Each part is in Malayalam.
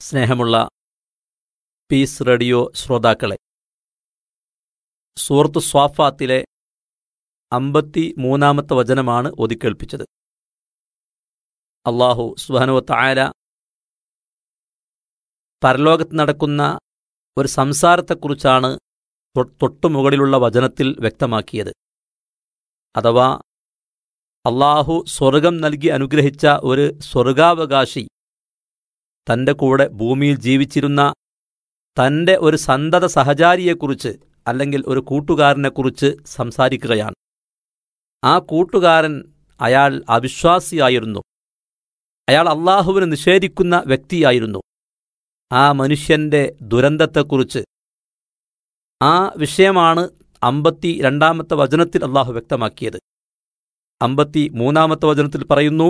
സ്നേഹമുള്ള പീസ് റേഡിയോ ശ്രോതാക്കളെ സൂറത്ത് സ്വാഫാത്തിലെ അമ്പത്തി മൂന്നാമത്തെ വചനമാണ് ഒതിക്കേൾപ്പിച്ചത് അള്ളാഹു സുബാനുവത്ത് ആയ പരലോകത്ത് നടക്കുന്ന ഒരു സംസാരത്തെക്കുറിച്ചാണ് തൊട്ടു മുകളിലുള്ള വചനത്തിൽ വ്യക്തമാക്കിയത് അഥവാ അള്ളാഹു സ്വർഗം നൽകി അനുഗ്രഹിച്ച ഒരു സ്വർഗാവകാശി തൻ്റെ കൂടെ ഭൂമിയിൽ ജീവിച്ചിരുന്ന തൻ്റെ ഒരു സന്തത സഹചാരിയെക്കുറിച്ച് അല്ലെങ്കിൽ ഒരു കൂട്ടുകാരനെക്കുറിച്ച് സംസാരിക്കുകയാണ് ആ കൂട്ടുകാരൻ അയാൾ അവിശ്വാസിയായിരുന്നു അയാൾ അള്ളാഹുവിനെ നിഷേധിക്കുന്ന വ്യക്തിയായിരുന്നു ആ മനുഷ്യന്റെ ദുരന്തത്തെക്കുറിച്ച് ആ വിഷയമാണ് അമ്പത്തി രണ്ടാമത്തെ വചനത്തിൽ അള്ളാഹു വ്യക്തമാക്കിയത് അമ്പത്തി മൂന്നാമത്തെ വചനത്തിൽ പറയുന്നു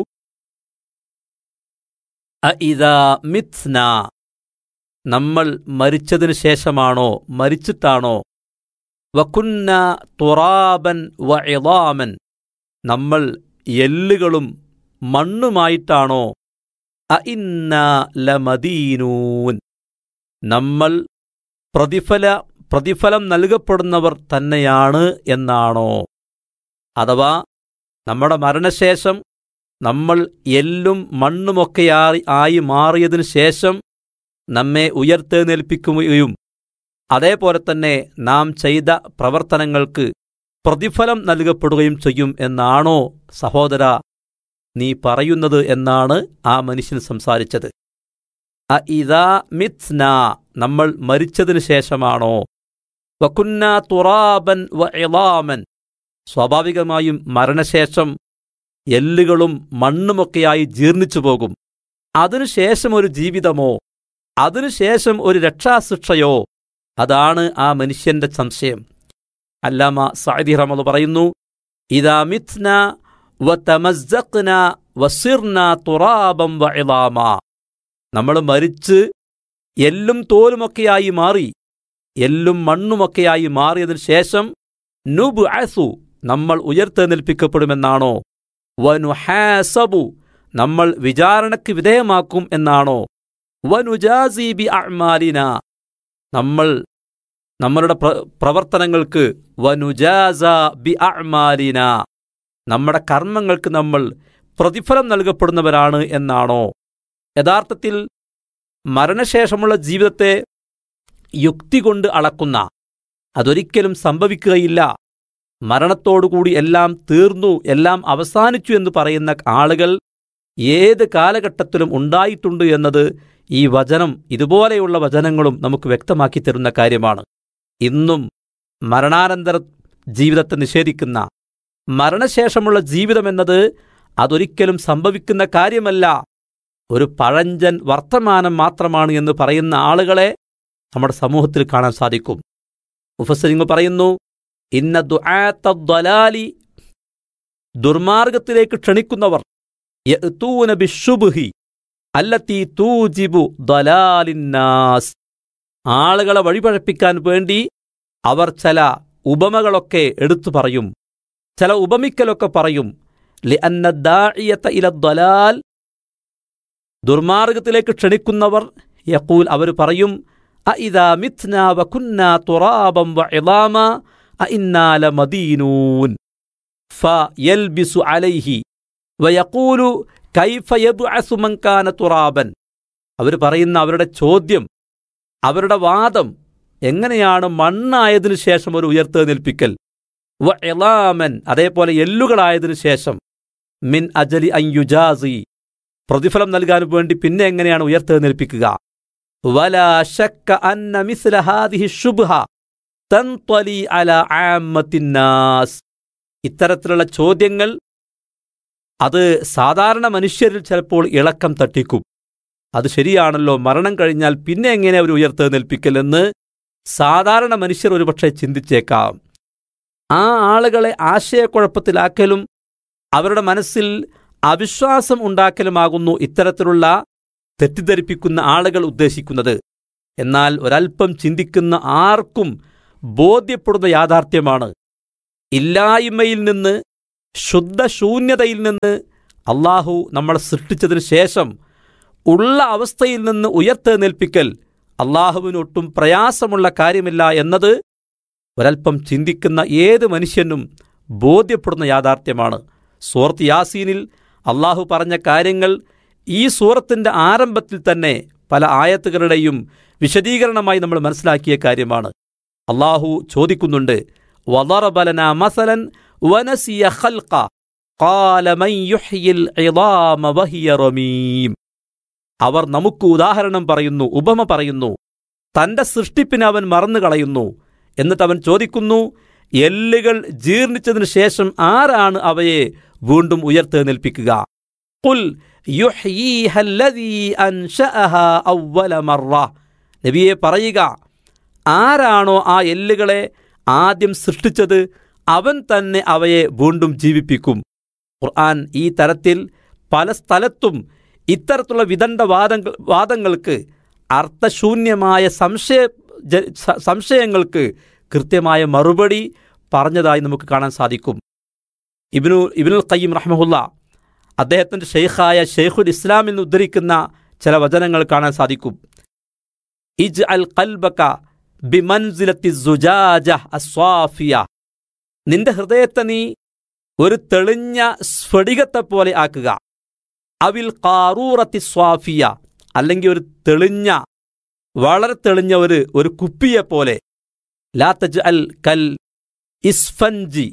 അഇദാ മിത്ന നമ്മൾ മരിച്ചതിനു ശേഷമാണോ മരിച്ചിട്ടാണോ വക്കുന്ന തുറാബൻ വ ഇളാമൻ നമ്മൾ എല്ലുകളും മണ്ണുമായിട്ടാണോ അഇന്ന ലമദീനൂൻ നമ്മൾ പ്രതിഫല പ്രതിഫലം നൽകപ്പെടുന്നവർ തന്നെയാണ് എന്നാണോ അഥവാ നമ്മുടെ മരണശേഷം നമ്മൾ എല്ലും മണ്ണുമൊക്കെയായി ആയി മാറിയതിനു ശേഷം നമ്മെ ഉയർത്തെഴുന്നേൽപ്പിക്കുകയും അതേപോലെ തന്നെ നാം ചെയ്ത പ്രവർത്തനങ്ങൾക്ക് പ്രതിഫലം നൽകപ്പെടുകയും ചെയ്യും എന്നാണോ സഹോദര നീ പറയുന്നത് എന്നാണ് ആ മനുഷ്യൻ സംസാരിച്ചത് അ ഇതാ മിത്ന നമ്മൾ മരിച്ചതിനു ശേഷമാണോ വക്കുന്ന തുറാബൻ വ ഇളാമൻ സ്വാഭാവികമായും മരണശേഷം എല്ലുകളും മണ്ണുമൊക്കെയായി ജീർണിച്ചു പോകും അതിനുശേഷം ഒരു ജീവിതമോ അതിനുശേഷം ഒരു രക്ഷാശിക്ഷയോ അതാണ് ആ മനുഷ്യന്റെ സംശയം അല്ലാമ സാദി റഹ്മദ് പറയുന്നു ഇതാ മിത്ന വതമസ്സഖ്ന വസിർന തുറാബം വഇളാമ നമ്മൾ മരിച്ച് എല്ലും തോലുമൊക്കെയായി മാറി എല്ലും മണ്ണുമൊക്കെയായി മാറിയതിനു ശേഷം നുബ് അസു നമ്മൾ ഉയർത്തെഴുന്നേൽപ്പിക്കപ്പെടുമെന്നാണോ വനുഹാസബു നമ്മൾ വിചാരണയ്ക്ക് വിധേയമാക്കും എന്നാണോ വനുജാസി ബി അഅ്മാലിന നമ്മൾ നമ്മളുടെ പ്രവർത്തനങ്ങൾക്ക് വനുജാസ ബി അഅ്മാലിന നമ്മുടെ കർമ്മങ്ങൾക്ക് നമ്മൾ പ്രതിഫലം നൽകപ്പെടുന്നവരാണ് എന്നാണോ യഥാർത്ഥത്തിൽ മരണശേഷമുള്ള ജീവിതത്തെ യുക്തി കൊണ്ട് അളക്കുന്ന അതൊരിക്കലും സംഭവിക്കുകയില്ല മരണത്തോടുകൂടി എല്ലാം തീർന്നു എല്ലാം അവസാനിച്ചു എന്ന് പറയുന്ന ആളുകൾ ഏത് കാലഘട്ടത്തിലും ഉണ്ടായിട്ടുണ്ട് എന്നത് ഈ വചനം ഇതുപോലെയുള്ള വചനങ്ങളും നമുക്ക് വ്യക്തമാക്കി തരുന്ന കാര്യമാണ് ഇന്നും മരണാനന്തര ജീവിതത്തെ നിഷേധിക്കുന്ന മരണശേഷമുള്ള ജീവിതമെന്നത് അതൊരിക്കലും സംഭവിക്കുന്ന കാര്യമല്ല ഒരു പഴഞ്ചൻ വർത്തമാനം മാത്രമാണ് എന്ന് പറയുന്ന ആളുകളെ നമ്മുടെ സമൂഹത്തിൽ കാണാൻ സാധിക്കും മുഫസരിങ്ങൾ പറയുന്നു ഇന്ന ദുആത്തദ്ദലാലി ദുർമാർഗത്തിലേക്ക് ക്ഷണിക്കുന്നവർ യഅ്തൂന ബിശുബ്ഹി അല്ലത്തി തൂജിബു ദലാലിന്നാസ് ആളുകളെ വഴിപഴപ്പിക്കാൻ വേണ്ടി അവർ ചില ഉപമകളൊക്കെ എടുത്തു പറയും ചില ഉപമിക്കലൊക്കെ പറയും ലിഅന്ന ദാഇയത ഇല ദലാൽ ദുർമാർഗത്തിലേക്ക് ക്ഷണിക്കുന്നവർ യഖൂൽ അവർ പറയും അഇദാ മിത്ന വകുന്ന തുറാബം വഇളാമ അഇന്നാ ലമദീനൂൻ ഫയൽബിസു അലൈഹി വയഖൂലു കൈഫ യബ്അസു മൻ കാന തുറാബൻ അവർ പറയുന്ന അവരുടെ ചോദ്യം അവരുടെ വാദം എങ്ങനെയാണ് മണ്ണായതിനു ശേഷം ഒരു ഉയർത്തെഴുന്നേൽപ്പിക്കൽ വ ഇളാമൻ അതേപോലെ എല്ലുകളായതിനു ശേഷം മിൻ അജലി അയ്യുജാസി പ്രതിഫലം നൽകാൻ വേണ്ടി പിന്നെ എങ്ങനെയാണ് ഉയർത്തെഴുന്നേൽപ്പിക്കുക വലാ ശക്ക അന്ന മിസ്ല ഹാദിഹി ശുബ്ഹ തൻത്വലി അല ആമ്മത്തിന്നാസ് ഇത്തരത്തിലുള്ള ചോദ്യങ്ങൾ അത് സാധാരണ മനുഷ്യരിൽ ചിലപ്പോൾ ഇളക്കം തട്ടിക്കും അത് ശരിയാണല്ലോ മരണം കഴിഞ്ഞാൽ പിന്നെ എങ്ങനെ അവർ ഉയർത്തെഴുന്നേൽപ്പിക്കലെന്ന് സാധാരണ മനുഷ്യർ ഒരുപക്ഷെ ചിന്തിച്ചേക്കാം ആ ആളുകളെ ആശയക്കുഴപ്പത്തിലാക്കലും അവരുടെ മനസ്സിൽ അവിശ്വാസം ഉണ്ടാക്കലുമാകുന്നു ഇത്തരത്തിലുള്ള തെറ്റിദ്ധരിപ്പിക്കുന്ന ആളുകൾ ഉദ്ദേശിക്കുന്നത് എന്നാൽ ഒരൽപ്പം ചിന്തിക്കുന്ന ആർക്കും ബോധ്യപ്പെടുന്ന യാഥാർത്ഥ്യമാണ് ഇല്ലായ്മയിൽ നിന്ന് ശുദ്ധശൂന്യതയിൽ നിന്ന് അള്ളാഹു നമ്മളെ സൃഷ്ടിച്ചതിന് ശേഷം ഉള്ള അവസ്ഥയിൽ നിന്ന് ഉയർത്തെഴുന്നേൽപ്പിക്കൽ അള്ളാഹുവിനൊട്ടും പ്രയാസമുള്ള കാര്യമില്ല എന്നത് ഒരൽപ്പം ചിന്തിക്കുന്ന ഏത് മനുഷ്യനും ബോധ്യപ്പെടുന്ന യാഥാർത്ഥ്യമാണ് സൂറത്ത് യാസീനിൽ അള്ളാഹു പറഞ്ഞ കാര്യങ്ങൾ ഈ സൂറത്തിൻ്റെ ആരംഭത്തിൽ തന്നെ പല ആയത്തുകളുടെയും വിശദീകരണമായി നമ്മൾ മനസ്സിലാക്കിയ കാര്യമാണ് അള്ളാഹു ചോദിക്കുന്നുണ്ട് വദറബലന മസലൻ വനസിയ ഖൽഖ ഖാല മൻ യുഹ്യിൽ ഇളാമ വഹിയ റമീം അവർ നമുക്ക് ഉദാഹരണം പറയുന്നു ഉപമ പറയുന്നു തന്റെ സൃഷ്ടിപ്പിനെ അവൻ മറന്നു കളയുന്നു എന്നിട്ട് അവൻ ചോദിക്കുന്നു എല്ലുകൾ ജീർണിച്ചതിനു ശേഷം ആരാണ് അവയെ വീണ്ടും ഉയർത്തെഴുന്നേൽപ്പിക്കുക ഖുൽ യുഹ്യീഹ അല്ലദീ അൻശഅഹാ അവ്വല മറ നബിയെ പറയുക ആരാണോ ആ എല്ലുകളെ ആദ്യം സൃഷ്ടിച്ചത് അവൻ തന്നെ അവയെ വീണ്ടും ജീവിപ്പിക്കും ഖുർആൻ ഈ തരത്തിൽ പല സ്ഥലത്തും ഇത്തരത്തിലുള്ള വിദണ്ഡ വാദങ്ങൾ വാദങ്ങൾക്ക് അർത്ഥശൂന്യമായ സംശയ ജ- സ- സംശയങ്ങൾക്ക് കൃത്യമായ മറുപടി പറഞ്ഞതായി നമുക്ക് കാണാൻ സാധിക്കും ഇബിനു ഇബിനുൽ ഖയ്യിം റഹ്മഹുല്ല അദ്ദേഹത്തിൻ്റെ ഷെയ്ഖായ ഷെയ്ഖുൽ ഇസ്ലാമിൽ നിന്ന് ഉദ്ധരിക്കുന്ന ചില വചനങ്ങൾ കാണാൻ സാധിക്കും ഇജ് അൽ കൽബക ബിമൻസിലത്തി സുജാജ അസ്വാഫിയ നിന്റെ ഹൃദയത്തെ നീ ഒരു തെളിഞ്ഞ സ്ഫടികത്തെ പോലെ ആക്കുക അവിൽ കാറൂറത്തി സ്വാഫിയ അല്ലെങ്കിൽ ഒരു തെളിഞ്ഞ വളരെ തെളിഞ്ഞ ഒരു ഒരു കുപ്പിയെ പോലെ ലാത്തജ് അൽ കൽ ഇസ്ഫൻജി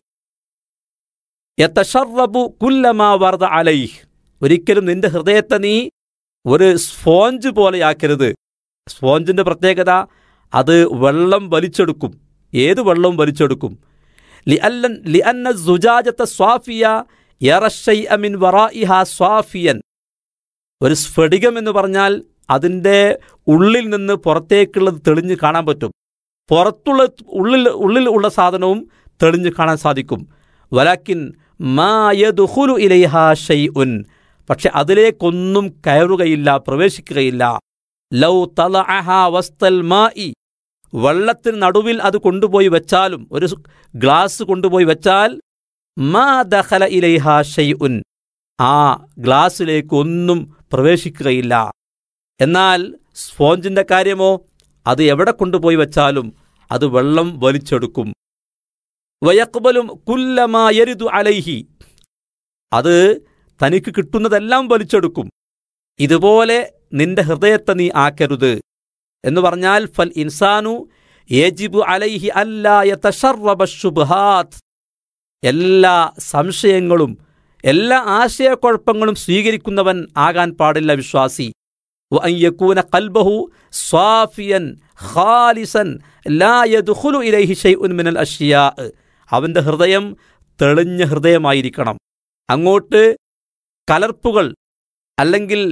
യതശറബു കുല്ലമാ വർദ അലൈഹ് ഒരിക്കലും നിന്റെ ഹൃദയത്തെ നീ ഒരു സ്പോഞ്ച് പോലെയാക്കരുത് സ്പോഞ്ചിന്റെ പ്രത്യേകത അത് വെള്ളം വലിച്ചെടുക്കും ഏത് വെള്ളവും വലിച്ചെടുക്കും ലിഅല്ലൻ ലിഅന്ന സുജാജത്തെ സ്വാഫിയ യറഷൈ അമിൻ വറായിഹ സ്വാഫിയൻ ഒരു സ്ഫടികം എന്ന് പറഞ്ഞാൽ അതിൻ്റെ ഉള്ളിൽ നിന്ന് പുറത്തേക്കുള്ളത് തെളിഞ്ഞ് കാണാൻ പറ്റും പുറത്തുള്ള ഉള്ളിൽ ഉള്ളിൽ ഉള്ള സാധനവും തെളിഞ്ഞ് കാണാൻ സാധിക്കും വലാക്കിൻ മായദുഹുലു ഇലൈഹ ഷൈഉൻ പക്ഷെ അതിലേക്കൊന്നും കയറുകയില്ല പ്രവേശിക്കുകയില്ല ലൗ തലഅഹ വസ്തൽ മായി വെള്ളത്തിന് നടുവിൽ അത് കൊണ്ടുപോയി വെച്ചാലും ഒരു ഗ്ലാസ് കൊണ്ടുപോയി വെച്ചാൽ മാ ദഖല ഇലൈഹ ഷൈഉൻ ആ ഗ്ലാസ്സിലേക്ക് ഒന്നും പ്രവേശിക്കുകയില്ല എന്നാൽ സ്പോഞ്ചിന്റെ കാര്യമോ അത് എവിടെ കൊണ്ടുപോയി വെച്ചാലും അത് വെള്ളം വലിച്ചെടുക്കും വയക്ബലും കുല്ലമായരുതു അലൈഹി അത് തനിക്ക് കിട്ടുന്നതെല്ലാം വലിച്ചെടുക്കും ഇതുപോലെ നിന്റെ ഹൃദയത്തെ നീ ആക്കരുത് എന്ന് പറഞ്ഞാൽ ഫൽ ഇൻസാനു യേജിബു അലൈഹി അല്ലായതശറബ ശുബ്ഹാത്ത് എല്ലാ സംശയങ്ങളും എല്ലാ ആശയക്കുഴപ്പങ്ങളും സ്വീകരിക്കുന്നവൻ ആകാൻ പാടില്ല വിശ്വാസി وأن يكون قلبه صافيا خالصا لا يدخل إليه شيء من الأشياء അവന്റെ ഹൃദയം തെളിഞ്ഞ ഹൃദയമായിരിക്കണം അങ്ങോട്ട് കലർപ്പുകൾ അല്ലെങ്കിൽ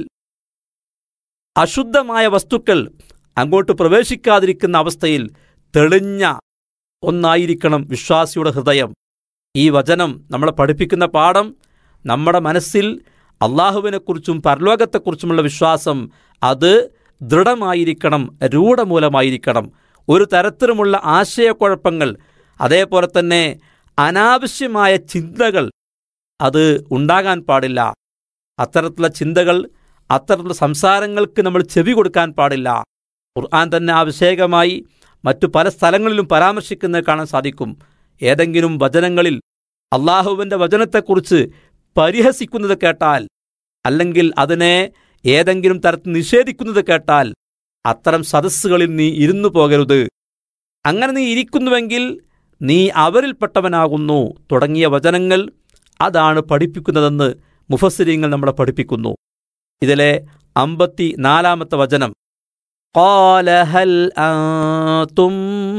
അശുദ്ധമായ വസ്തുക്കൾ അങ്ങോട്ട് പ്രവേശിക്കാതിരിക്കുന്ന അവസ്ഥയിൽ തെളിഞ്ഞ ഒന്നായിരിക്കണം വിശ്വാസിയുടെ ഹൃദയം ഈ വചനം നമ്മളെ പഠിപ്പിക്കുന്ന പാഠം നമ്മുടെ മനസ്സിൽ അള്ളാഹുവിനെക്കുറിച്ചും പരലോകത്തെക്കുറിച്ചുമുള്ള വിശ്വാസം അത് ദൃഢമായിരിക്കണം രൂഢമൂലമായിരിക്കണം ഒരു തരത്തിലുമുള്ള ആശയക്കുഴപ്പങ്ങൾ അതേപോലെ തന്നെ അനാവശ്യമായ ചിന്തകൾ അത് ഉണ്ടാകാൻ പാടില്ല അത്തരത്തിലുള്ള ചിന്തകൾ അത്തരത്തിലുള്ള സംസാരങ്ങൾക്ക് നമ്മൾ ചെവി കൊടുക്കാൻ പാടില്ല ഖുർആൻ തന്നെ ആ വിഷയകമായി മറ്റു പല സ്ഥലങ്ങളിലും പരാമർശിക്കുന്നത് കാണാൻ സാധിക്കും ഏതെങ്കിലും വചനങ്ങളിൽ അള്ളാഹുവിൻ്റെ വചനത്തെക്കുറിച്ച് പരിഹസിക്കുന്നത് കേട്ടാൽ അല്ലെങ്കിൽ അതിനെ ഏതെങ്കിലും തരത്തിൽ നിഷേധിക്കുന്നത് കേട്ടാൽ അത്തരം സദസ്സുകളിൽ നീ ഇരുന്നു പോകരുത് അങ്ങനെ നീ ഇരിക്കുന്നുവെങ്കിൽ നീ അവരിൽപ്പെട്ടവനാകുന്നു തുടങ്ങിയ വചനങ്ങൾ അതാണ് പഠിപ്പിക്കുന്നതെന്ന് മുഫസ്സിരിങ്ങൾ നമ്മളെ പഠിപ്പിക്കുന്നു ഇതിലെ അമ്പത്തി നാലാമത്തെ വചനം قال هل أنتم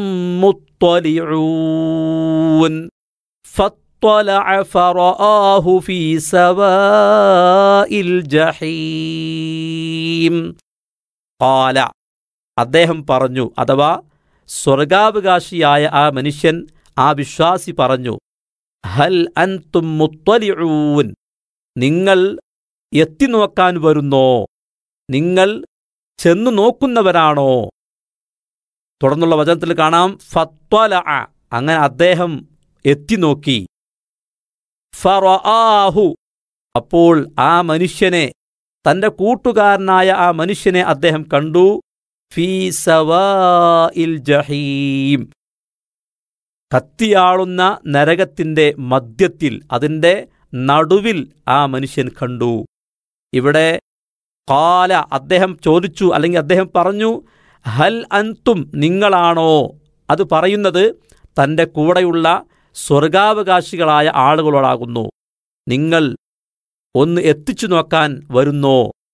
مطلعون فاطلع فرآه في سواء الجحيم قال അദ്ദേഹം പറഞ്ഞു അഥവാ സ്വർഗാവകാശിയായ ആ മനുഷ്യൻ ആ വിശ്വാസി പറഞ്ഞു ഹൽ അൻതും മുത്തലിഊൻ നിങ്ങൾ എത്തിനോക്കാൻ വരുന്നോ നിങ്ങൾ ചെന്നു നോക്കുന്നവരാണോ തുടർന്നുള്ള വചനത്തിൽ കാണാം ഫത്വല അങ്ങനെ അദ്ദേഹം എത്തിനോക്കി ഫറആഹു അപ്പോൾ ആ മനുഷ്യനെ തന്റെ കൂട്ടുകാരനായ ആ മനുഷ്യനെ അദ്ദേഹം കണ്ടു ഫീ സവാഇൽ ജഹീം കത്തിയാളുന്ന നരകത്തിന്റെ മധ്യത്തിൽ അതിന്റെ നടുവിൽ ആ മനുഷ്യൻ കണ്ടു ഇവിടെ കാല അദ്ദേഹം ചോദിച്ചു അല്ലെങ്കിൽ അദ്ദേഹം പറഞ്ഞു ഹൽ അൻതും നിങ്ങളാണോ അത് പറയുന്നത് തൻ്റെ കൂടെയുള്ള സ്വർഗാവകാശികളായ ആളുകളോടാകുന്നു നിങ്ങൾ ഒന്ന് എത്തിച്ചു നോക്കാൻ വരുന്നോ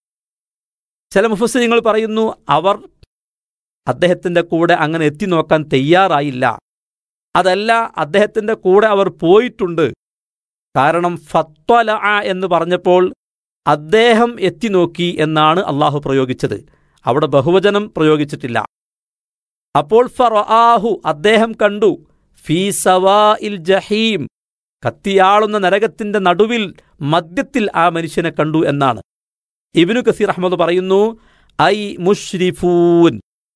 ചില മുഫസ്സിങ്ങൾ പറയുന്നു അവർ അദ്ദേഹത്തിൻ്റെ കൂടെ അങ്ങനെ എത്തി നോക്കാൻ തയ്യാറായില്ല അതല്ല അദ്ദേഹത്തിൻ്റെ കൂടെ അവർ പോയിട്ടുണ്ട് കാരണം ഫത്വല എന്ന് പറഞ്ഞപ്പോൾ അദ്ദേഹം എത്തി നോക്കി എന്നാണ് അള്ളാഹു പ്രയോഗിച്ചത് അവിടെ ബഹുവചനം പ്രയോഗിച്ചിട്ടില്ല അപ്പോൾ ഫറആഹു അദ്ദേഹം കണ്ടു ഫീ സവാഇൽ ജഹീം കത്തിയാളുന്ന നരകത്തിന്റെ നടുവിൽ മധ്യത്തിൽ ആ മനുഷ്യനെ കണ്ടു എന്നാണ് ഇബ്നു കസീർ അഹമ്മദ് പറയുന്നു ഐ മുഷ്രിഫൂൻ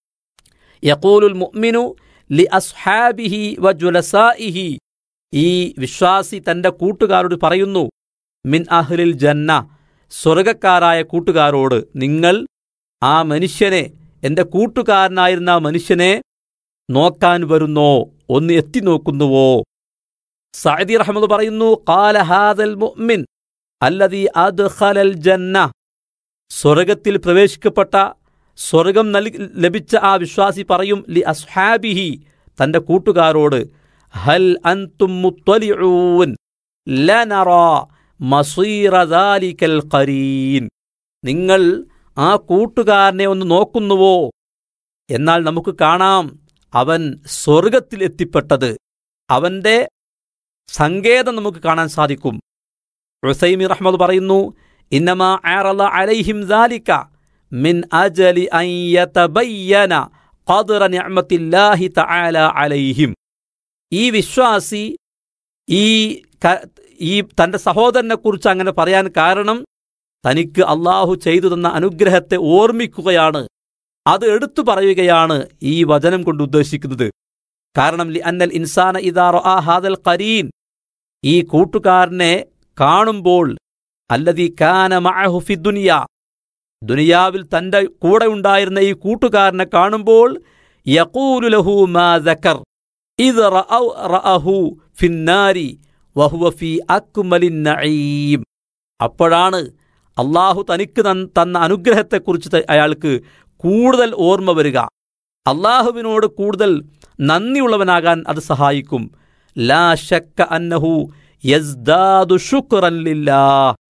യഖൂലുൽ മുഅ്മിനു ലി അസ്ഹാബിഹി വ ജുലസാഇഹി ഈ വിശ്വാസി തന്റെ കൂട്ടുകാരോട് പറയുന്നു മിൻ അഹ്ലിൽ ജന്ന സ്വർഗക്കാരായ കൂട്ടുകാരോട് നിങ്ങൾ ആ മനുഷ്യനെ എന്റെ കൂട്ടുകാരനായിരുന്ന ആ മനുഷ്യനെ നോക്കാൻ വരുന്നോ ഒന്ന് എത്തി നോക്കുന്നുവോ സഅദി റഹ്മദ് പറയുന്നു ഖാല ഹാദൽ മുഅ്മിൻ അല്ലദീ അദ്ഖലൽ ജന്ന സ്വർഗത്തിൽ പ്രവേശിക്കപ്പെട്ട സ്വർഗം നൽകി ലഭിച്ച ആ വിശ്വാസി പറയും ലി അസ്ഹാബിഹി തന്റെ കൂട്ടുകാരോട് ഹൽ അൻതും മുത്വലിഊൻ ലനറാ മസീറ ദാലിക്കൽ ഖരീൻ നിങ്ങൾ ആ കൂട്ടുകാരനെ ഒന്ന് നോക്കുന്നുവോ എന്നാൽ നമുക്ക് കാണാം അവൻ സ്വർഗത്തിൽ എത്തിപ്പെട്ടത് അവന്റെ സങ്കേതം നമുക്ക് കാണാൻ സാധിക്കും ഉസൈമി റഹ്മദ് പറയുന്നു ഇന്നമാ ആറല അലൈഹിം ദാലിക മിൻ അജലി അൻ യതബയ്യന ഖദ്റ നിഅമത്തില്ലാഹി തആല അലൈഹിം ഈ വിശ്വാസി ഈ ക- ഈ തന്റെ സഹോദരനെ കുറിച്ച് അങ്ങനെ പറയാൻ കാരണം തനിക്ക് അള്ളാഹു ചെയ്തു തന്ന അനുഗ്രഹത്തെ ഓർമ്മിക്കുകയാണ് അത് എടുത്തു പറയുകയാണ് ഈ വചനം കൊണ്ട് ഉദ്ദേശിക്കുന്നത് കാരണം ലി അന്നൽ ഇൻസാന ഇദാർ ആ ഹാദൽ കരീൻ ഈ കൂട്ടുകാരനെ കാണുമ്പോൾ അല്ലതി കാന മഅഹു ഫി ദുനിയ ദുനിയാവിൽ തന്റെ കൂടെ ഉണ്ടായിരുന്ന ഈ കൂട്ടുകാരനെ കാണുമ്പോൾ യഖൂലു ലഹു മാ ദക്കർ ഇത് റഅൗ റഅഹു ഫിന്നാരി വഹുവ ഫി അക്മലിൻ നഈം അപ്പോഴാണ് അള്ളാഹു തനിക്ക് തൻ- തന്ന അനുഗ്രഹത്തെക്കുറിച്ച് ത- അയാൾക്ക് കൂടുതൽ ഓർമ്മ വരിക അള്ളാഹുവിനോട് കൂടുതൽ നന്ദിയുള്ളവനാകാൻ അത് സഹായിക്കും ലാ ശക്ക അന്നഹു യസ്ദാദു ശുക്റൻ ലില്ലാ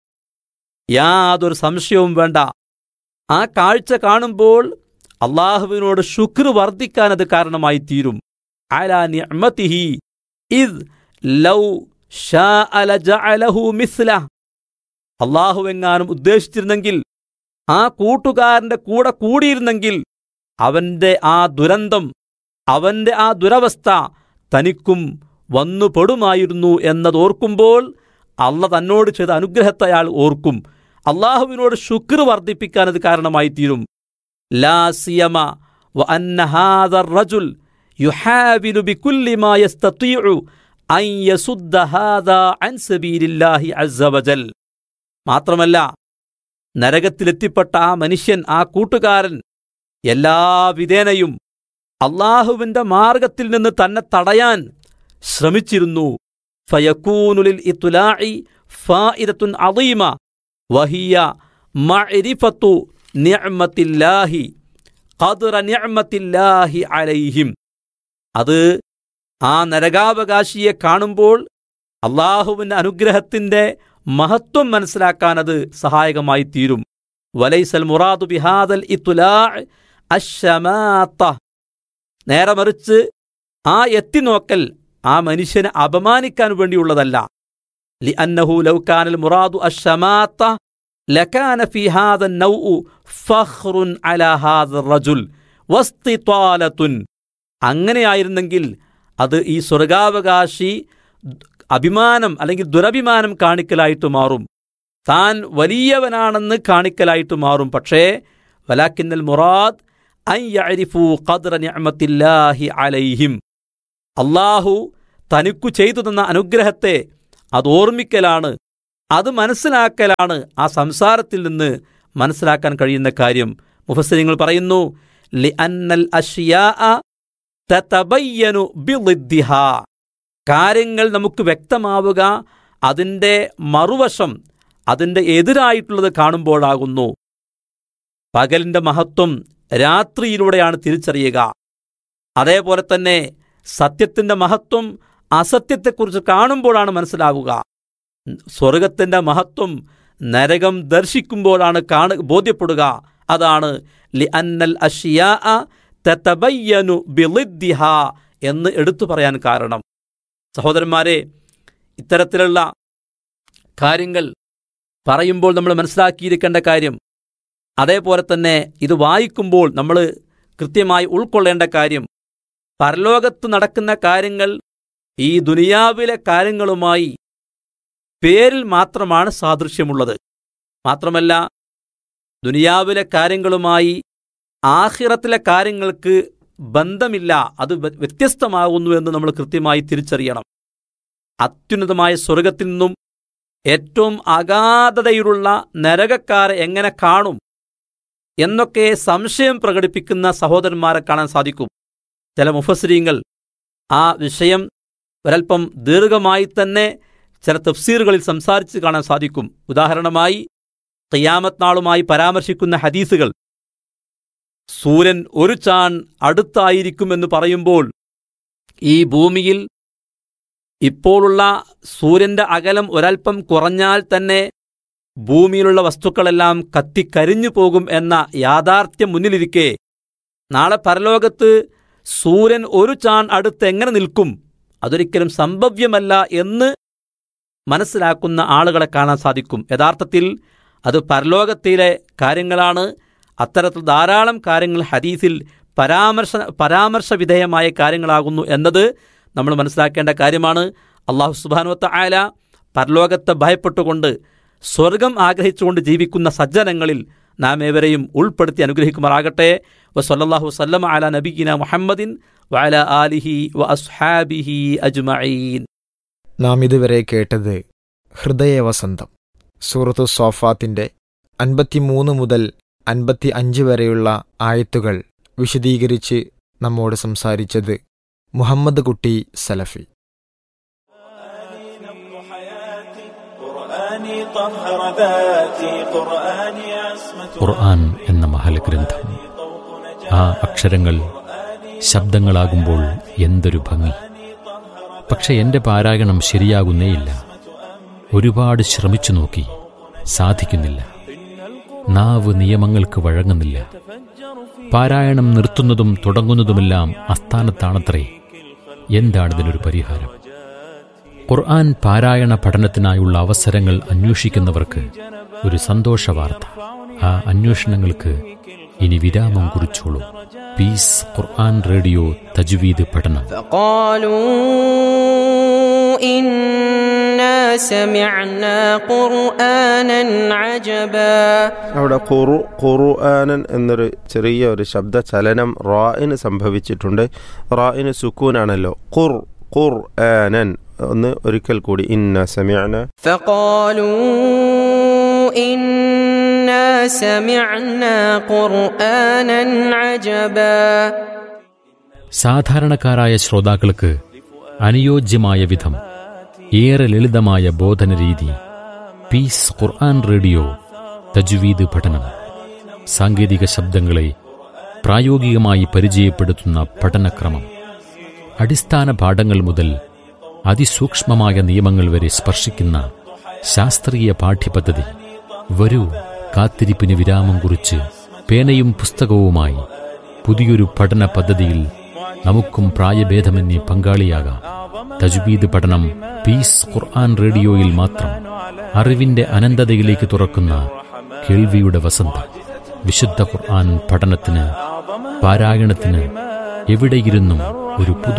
യാതൊരു സംശയവും വേണ്ട ആ കാഴ്ച കാണുമ്പോൾ അള്ളാഹുവിനോട് ശുക്ർ വർദ്ധിക്കാൻ അത് കാരണമായി തീരും അലാ നിഅ്മതിഹി ഇദ് ലൗ ഷാഅ ലജഅലഹു മിസ്ല അള്ളാഹുവെങ്ങാനും ഉദ്ദേശിച്ചിരുന്നെങ്കിൽ ആ കൂട്ടുകാരന്റെ കൂടെ കൂടിയിരുന്നെങ്കിൽ അവന്റെ ആ ദുരന്തം അവന്റെ ആ ദുരവസ്ഥ തനിക്കും വന്നുപെടുമായിരുന്നു എന്നതോർക്കുമ്പോൾ അള്ള തന്നോട് ചെയ്ത അനുഗ്രഹത്തെ അയാൾ ഓർക്കും അള്ളാഹുവിനോട് ശുക്ർ വർദ്ധിപ്പിക്കാൻ അത് കാരണമായി തീരും ലാ സിയമ വ അന്ന ഹാദർ റജുൽ യുഹാവിലു ബികുല്ലി മാ യസ്തതീഉ അൻ യസുദ്ദ ഹാദാ അൻ സബീലില്ലാഹി അസ്സ വജൽ മാത്രമല്ല നരകത്തിലെത്തിപ്പെട്ട ആ മനുഷ്യൻ ആ കൂട്ടുകാരൻ എല്ലാ വിധേനയും അള്ളാഹുവിന്റെ മാർഗത്തിൽ നിന്ന് തന്നെ തടയാൻ ശ്രമിച്ചിരുന്നു ഫയക്കൂനുലിൽ ഇത്തുലാഇ ഫായിദത്തുൻ അദീമ വഹിയ മഅരിഫത്തു നിഅ്മത്തില്ലാഹി ഖദ്റ നിഅ്മത്തില്ലാഹി അലൈഹിം അത് ആ നരകാവകാശിയെ കാണുമ്പോൾ അള്ളാഹുവിന്റെ അനുഗ്രഹത്തിന്റെ മഹത്വം മനസ്സിലാക്കാൻ അത് സഹായകമായി തീരും വലൈസൽ മുറാദു ബിഹാദൽ ഇത്തുലാ അശമാത്ത നേരെ മറിച്ച് ആ എത്തിനോക്കൽ ആ മനുഷ്യനെ അപമാനിക്കാൻ വേണ്ടിയുള്ളതല്ല ലി അന്നഹു ലൗകാനൽ മുറാദു അശമാത്ത ലകാന ഫി ഹാദ നൗഉ ഫഖ്റുൻ അലാ ഹാദ റജുൽ വസ്തിത്വാലത്തുൻ അങ്ങനെയായിരുന്നെങ്കിൽ അത് ഈ സ്വർഗാവകാശി അഭിമാനം അല്ലെങ്കിൽ ദുരഭിമാനം കാണിക്കലായിട്ട് മാറും താൻ വലിയവനാണെന്ന് കാണിക്കലായിട്ട് മാറും പക്ഷേ വലാക്കിന്നൽ മുറാദ് അൻ യഅരിഫു ഖദ്റ നിഅമത്തില്ലാഹി അലൈഹിം അള്ളാഹു തനിക്കു ചെയ്തു തന്ന അനുഗ്രഹത്തെ അത് ഓർമ്മിക്കലാണ് അത് മനസ്സിലാക്കലാണ് ആ സംസാരത്തിൽ നിന്ന് മനസ്സിലാക്കാൻ കഴിയുന്ന കാര്യം മുഫസ്സിരിങ്ങൾ പറയുന്നു ലി അന്നൽ അഷിയാ തതബയ്യനു ബിളിദ്ദിഹാ കാര്യങ്ങൾ നമുക്ക് വ്യക്തമാവുക അതിൻ്റെ മറുവശം അതിൻ്റെ എതിരായിട്ടുള്ളത് കാണുമ്പോഴാകുന്നു പകലിൻ്റെ മഹത്വം രാത്രിയിലൂടെയാണ് തിരിച്ചറിയുക അതേപോലെ തന്നെ സത്യത്തിൻ്റെ മഹത്വം അസത്യത്തെക്കുറിച്ച് കാണുമ്പോഴാണ് മനസ്സിലാവുക സ്വർഗത്തിൻ്റെ മഹത്വം നരകം ദർശിക്കുമ്പോഴാണ് കാണു ബോധ്യപ്പെടുക അതാണ് ലി അന്നൽ അഷിയാ തതബയ്യനു ബിളിദ്ദിഹ എന്ന് എടുത്തു പറയാൻ കാരണം സഹോദരന്മാരെ ഇത്തരത്തിലുള്ള കാര്യങ്ങൾ പറയുമ്പോൾ നമ്മൾ മനസ്സിലാക്കിയിരിക്കേണ്ട കാര്യം അതേപോലെ തന്നെ ഇത് വായിക്കുമ്പോൾ നമ്മൾ കൃത്യമായി ഉൾക്കൊള്ളേണ്ട കാര്യം പരലോകത്ത് നടക്കുന്ന കാര്യങ്ങൾ ഈ ദുനിയാവിലെ കാര്യങ്ങളുമായി പേരിൽ മാത്രമാണ് സാദൃശ്യമുള്ളത് മാത്രമല്ല ദുനിയാവിലെ കാര്യങ്ങളുമായി ആഹിറത്തിലെ കാര്യങ്ങൾക്ക് ബന്ധമില്ല അത് വ്യ- വ്യത്യസ്തമാകുന്നു എന്ന് നമ്മൾ കൃത്യമായി തിരിച്ചറിയണം അത്യുന്നതമായ സ്വർഗത്തിൽ നിന്നും ഏറ്റവും അഗാധതയിലുള്ള നരകക്കാരെ എങ്ങനെ കാണും എന്നൊക്കെ സംശയം പ്രകടിപ്പിക്കുന്ന സഹോദരന്മാരെ കാണാൻ സാധിക്കും ചില മുഫസ്രീങ്ങൾ ആ വിഷയം ഒരൽപ്പം ദീർഘമായി തന്നെ ചില തഫ്സീറുകളിൽ സംസാരിച്ച് കാണാൻ സാധിക്കും ഉദാഹരണമായി ഖിയാമത്ത് നാളുമായി പരാമർശിക്കുന്ന ഹദീസുകൾ സൂര്യൻ ഒരു ചാൺ അടുത്തായിരിക്കുമെന്ന് പറയുമ്പോൾ ഈ ഭൂമിയിൽ ഇപ്പോഴുള്ള സൂര്യന്റെ അകലം ഒരൽപ്പം കുറഞ്ഞാൽ തന്നെ ഭൂമിയിലുള്ള വസ്തുക്കളെല്ലാം കത്തിക്കരിഞ്ഞു പോകും എന്ന യാഥാർത്ഥ്യം മുന്നിലിരിക്കെ നാളെ പരലോകത്ത് സൂര്യൻ ഒരു ചാൺ അടുത്ത് എങ്ങനെ നിൽക്കും അതൊരിക്കലും സംഭവ്യമല്ല എന്ന് മനസ്സിലാക്കുന്ന ആളുകളെ കാണാൻ സാധിക്കും യഥാർത്ഥത്തിൽ അത് പരലോകത്തിലെ കാര്യങ്ങളാണ് അത്തരത്തിൽ ധാരാളം കാര്യങ്ങൾ ഹദീസിൽ പരാമർശ പരാമർശവിധേയമായ കാര്യങ്ങളാകുന്നു എന്നത് നമ്മൾ മനസ്സിലാക്കേണ്ട കാര്യമാണ് അള്ളാഹു സുബാനുവത്ത ആയ പരലോകത്തെ ഭയപ്പെട്ടുകൊണ്ട് സ്വർഗം ആഗ്രഹിച്ചുകൊണ്ട് ജീവിക്കുന്ന സജ്ജനങ്ങളിൽ നാം ഏവരെയും ഉൾപ്പെടുത്തി അനുഗ്രഹിക്കുമാറാകട്ടെ വസല്ലാഹു വസല്ലം അല നബീന മുഹമ്മദിൻ വഅല ആലിഹി വ അസ്ഹാബിഹി അജ്മഈൻ നാം ഇതുവരെ കേട്ടത് ഹൃദയവസന്തം സൂറത്തു സോഫാത്തിന്റെ അൻപത്തിമൂന്ന് മുതൽ അൻപത്തി അഞ്ച് വരെയുള്ള ആയത്തുകൾ വിശദീകരിച്ച് നമ്മോട് സംസാരിച്ചത് മുഹമ്മദ് കുട്ടി സലഫി قرآني طهر ذاتي قرآني عصمة ഖുർആൻ എന്ന മഹൽഗ്രന്ഥം ആ അക്ഷരങ്ങൾ ശബ്ദങ്ങളാകുമ്പോൾ എന്തൊരു ഭംഗി പക്ഷെ എന്റെ പാരായണം ശരിയാകുന്നേയില്ല ഒരുപാട് ശ്രമിച്ചു നോക്കി സാധിക്കുന്നില്ല നാവ് നിയമങ്ങൾക്ക് വഴങ്ങുന്നില്ല പാരായണം നിർത്തുന്നതും തുടങ്ങുന്നതുമെല്ലാം അസ്ഥാനത്താണത്രേ എന്താണിതിനൊരു പരിഹാരം ഖുർആൻ പാരായണ പഠനത്തിനായുള്ള അവസരങ്ങൾ അന്വേഷിക്കുന്നവർക്ക് ഒരു സന്തോഷ വാർത്ത ആ അന്വേഷണങ്ങൾക്ക് ഇനി വിരാമം കുറിച്ചോളൂ പീസ് ഖുർആൻ റേഡിയോ തജ്വീദ് പഠനം فقالوا إنا سمعنا قرآنا عجبا അവിടെ ഖുറു ഖുർആനൻ എന്നൊരു ചെറിയ ഒരു ശബ്ദ ചലനം റായിന് സംഭവിച്ചിട്ടുണ്ട് റായിന് സുക്കൂനാണല്ലോ ഖുർ ഖുർ ആനൻ ഒന്ന് ഒരിക്കൽ കൂടി ഇന്ന സമയന فقالوا إنا سمعنا قرآنا عجبا സാധാരണക്കാരായ ശ്രോതാക്കൾക്ക് അനുയോജ്യമായ വിധം ഏറെ ലളിതമായ ബോധന രീതി പീസ് ഖുർആൻ റേഡിയോ തജ്വീദ് പഠനം സാങ്കേതിക ശബ്ദങ്ങളെ പ്രായോഗികമായി പരിചയപ്പെടുത്തുന്ന പഠനക്രമം അടിസ്ഥാന പാഠങ്ങൾ മുതൽ അതിസൂക്ഷ്മമായ നിയമങ്ങൾ വരെ സ്പർശിക്കുന്ന ശാസ്ത്രീയ പാഠ്യപദ്ധതി വരൂ കാത്തിരിപ്പിന് വിരാമം കുറിച്ച് പേനയും പുസ്തകവുമായി പുതിയൊരു പഠന പദ്ധതിയിൽ നമുക്കും പ്രായഭേദമന്യേ പങ്കാളിയാകാം തജ്വീദ് പഠനം പീസ് ഖുർആൻ റേഡിയോയിൽ മാത്രം അറിവിന്റെ അനന്തതയിലേക്ക് തുറക്കുന്ന കേൾവിയുടെ വസന്തം വിശുദ്ധ ഖുർആൻ പഠനത്തിന് പാരായണത്തിന് എവിടെയിരുന്നും ഒരു പുതു